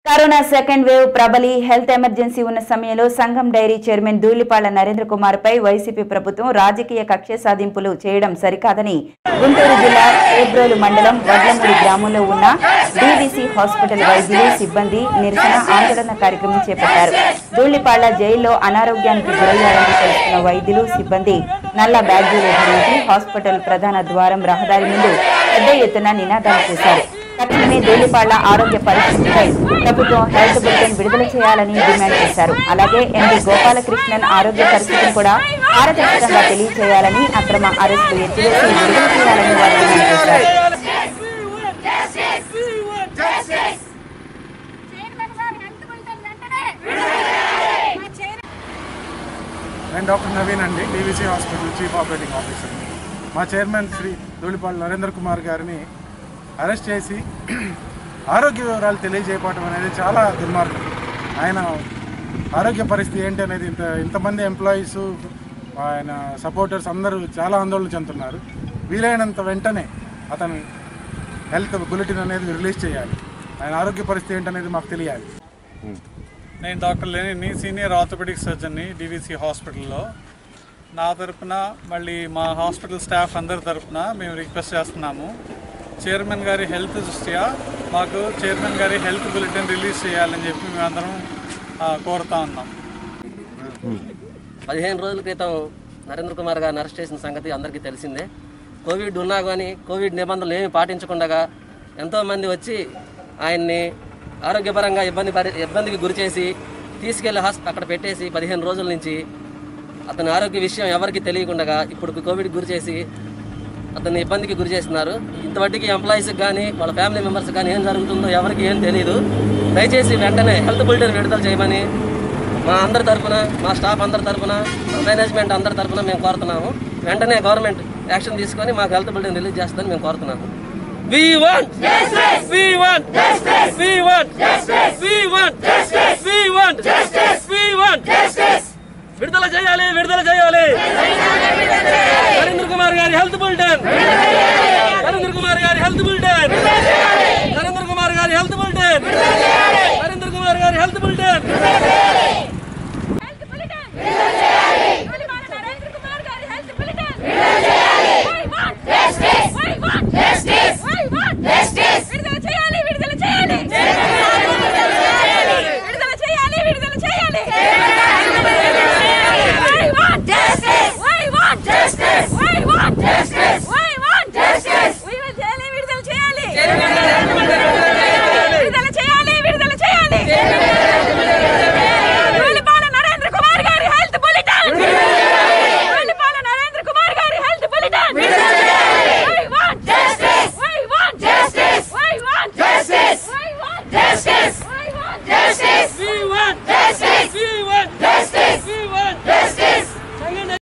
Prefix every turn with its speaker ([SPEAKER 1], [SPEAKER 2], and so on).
[SPEAKER 1] Corona second wave ప్రబలి health emergency ఉన్న సమయంలో సంఘం డైరీ చైర్మన్ ధూళిపాళ్ల నరేంద్ర కుమార్ పై వైసీపీ ప్రభుత్వం రాజకీయ కక్ష సాధింపులు చేయడం సరికాదని గుంటూరు జిల్లా ఏబ్రోలు మండలం వడ్లమూడి గ్రామంలో ఉన్న డీవీసీ హాస్పిటల్ వైద్యులు సిబ్బంది నిరసన ఆందోళన కార్యక్రమం చేపట్టారు ధూళిపాళ్ల జైల్లో అనారోగ్యానికి గురయ్యారని తెలుసుకున్న వైద్యులు సిబ్బంది నల్ల బ్యాడ్జీలు ధరించి హాస్పిటల్ ప్రధాన ద్వారం రహదారి ముందు పెద్ద ఎత్తున నినాదాలు చేశారు తక్షణమే ధూళిపాళ్ల ఆరోగ్య పరిస్థితిపై ప్రభుత్వం హెల్త్ బులెటిన్ విడుదల చేయాలని డిమాండ్ చేశారు అలాగే ఎండి గోపాలకృష్ణన్ ఆరోగ్య పరిస్థితిని కూడా పారదర్శకంగా తెలియజేయాలని అక్రమ అరెస్టు ఎత్తివేసి విడుదల చేయాలని వారు డిమాండ్ చేశారు
[SPEAKER 2] చైర్మన్ గారు హెల్త్ బులెటిన్ వెంటనే మా చైర్మన్
[SPEAKER 3] నేను డాక్టర్ నవీన్ అండి DVC hospital chief operating officer మా చైర్మన్ శ్రీ ధూళిపాల్ నరేంద్ర కుమార్ గారిని అరెస్ట్ చేసి ఆరోగ్య వివరాలు తెలియజేయకపోవడం అనేది చాలా దుర్మార్గం ఆయన ఆరోగ్య పరిస్థితి ఏంటి అనేది ఇంత ఇంతమంది ఎంప్లాయీస్ ఆయన సపోర్టర్స్ అందరూ చాలా ఆందోళన చెందుతున్నారు వీలైనంత వెంటనే అతను హెల్త్ బులెటిన్ అనేది రిలీజ్ చేయాలి ఆయన ఆరోగ్య పరిస్థితి ఏంటనేది మాకు తెలియాలి
[SPEAKER 4] నేను డాక్టర్ లేని సీనియర్ ఆర్థోపెడిక్ సర్జన్ని డివిసి హాస్పిటల్లో నా తరపున మళ్ళీ మా హాస్పిటల్ స్టాఫ్ అందరి తరపున మేము రిక్వెస్ట్ చేస్తున్నాము చైర్మన్ గారి హెల్త్ దృష్ట్యా మాకు చైర్మన్ గారి హెల్త్ బులెటిన్ రిలీజ్ చేయాలని చెప్పి మేమందరం ఆ, కోరుతా ఉన్నాం
[SPEAKER 5] పదిహేను రోజుల క్రితం నరేంద్ర కుమార్ గారిని అరెస్ట్ చేసిన సంగతి అందరికీ తెలిసిందే కోవిడ్ ఉన్నా కానీ కోవిడ్ నిబంధనలు ఏమి పాటించకుండా ఎంతోమంది వచ్చి ఆయన్ని ఆరోగ్యపరంగా ఇబ్బంది పరి ఇబ్బందికి గురి చేసి తీసుకెళ్లి హాస్పిటల్ అక్కడ పెట్టేసి పదిహేను రోజుల నుంచి అతని ఆరోగ్య విషయం ఎవరికి తెలియకుండా ఇప్పుడు కోవిడ్ గురి చేసి అతన్ని ఇబ్బందికి గురి చేస్తున్నారు ఇంతవరకు ఎంప్లాయీస్కి కానీ వాళ్ళ ఫ్యామిలీ మెంబర్స్ కానీ ఏం జరుగుతుందో ఎవరికి ఏం తెలియదు దయచేసి వెంటనే హెల్త్ బులెటిన్ విడుదల చేయమని మా అందరి తరఫున మా స్టాఫ్ అందరి తరఫున మా మేనేజ్మెంట్ అందరి తరఫున మేము కోరుతున్నాము వెంటనే గవర్నమెంట్ యాక్షన్ తీసుకొని మాకు హెల్త్ బులెటిన్ రిలీజ్ చేస్తుందని మేము కోరుతున్నాము We want justice. We want justice. We want justice. We want justice. We want justice. We want justice. విడుదల చేయాలి విడుదల చేయాలి నరేంద్ర కుమార్ గారి హెల్త్ బులెటిన్ నరేంద్ర కుమార్ గారి హెల్త్ బులెటిన్ నరేంద్ర కుమార్ గారి హెల్త్ బులెటిన్ నరేంద్ర కుమార్ గారి health bulletin
[SPEAKER 2] health bulletin Dhulipalla Narendra Kumar గారి health bulletin we want justice we want justice we want justice విడుదల చేయాలి విడుదల చేయాలి విడుదల చేయాలి విడుదల చేయాలి we want justice we want justice we want justice we want justice విడుదల చేయాలి విడుదల చేయాలి విడుదల చేయాలి విడుదల చేయాలి ధూళిపాల నరేంద్ర కుమార్ గారి హెల్త్ బులెటిన్ ధూళిపాల నరేంద్ర కుమార్ గారి health bulletin we want justice we want justice we want justice we want justice we want justice
[SPEAKER 5] We want
[SPEAKER 2] justice
[SPEAKER 5] We want
[SPEAKER 2] justice
[SPEAKER 5] We want